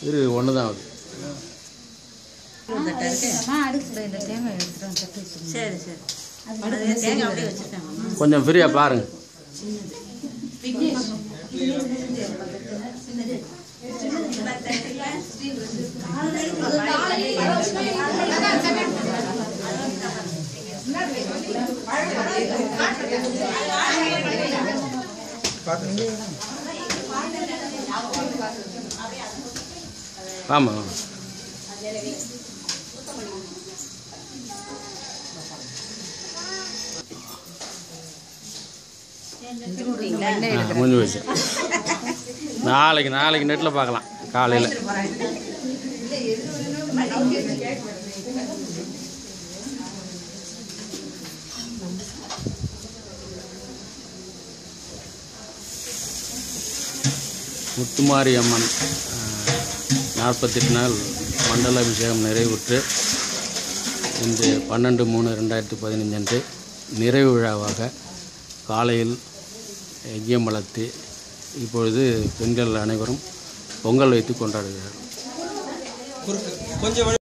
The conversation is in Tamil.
இது ஒன்று தான் ஆகுது இந்த தேங்காய் எடுத்துட்டு வந்து தட்டி வச்சுருங்க சரி சரி அது தேங்காய் அப்படியே வச்சுருக்காங்கம்மா கொஞ்சம் ஃப்ரீயாக பாருங்கள் ஆமாம் ஆ முடிஞ்சு போச்சு நாளைக்கு நாளைக்கு நெட்டில் பார்க்கலாம் காலையில் முத்துமாரி அம்மன் நாற்பத்தெட்டு நாள் மண்டல அபிஷேகம் நிறைவுற்று இன்று பன்னெண்டு மூணு ரெண்டாயிரத்தி பதினஞ்சு அன்று நிறைவு விழாவாக காலையில் யஜ்யம் வளர்த்து இப்பொழுது பெண்கள் அனைவரும் பொங்கல் வைத்து கொண்டாடுகிறார்கள் கொஞ்சம்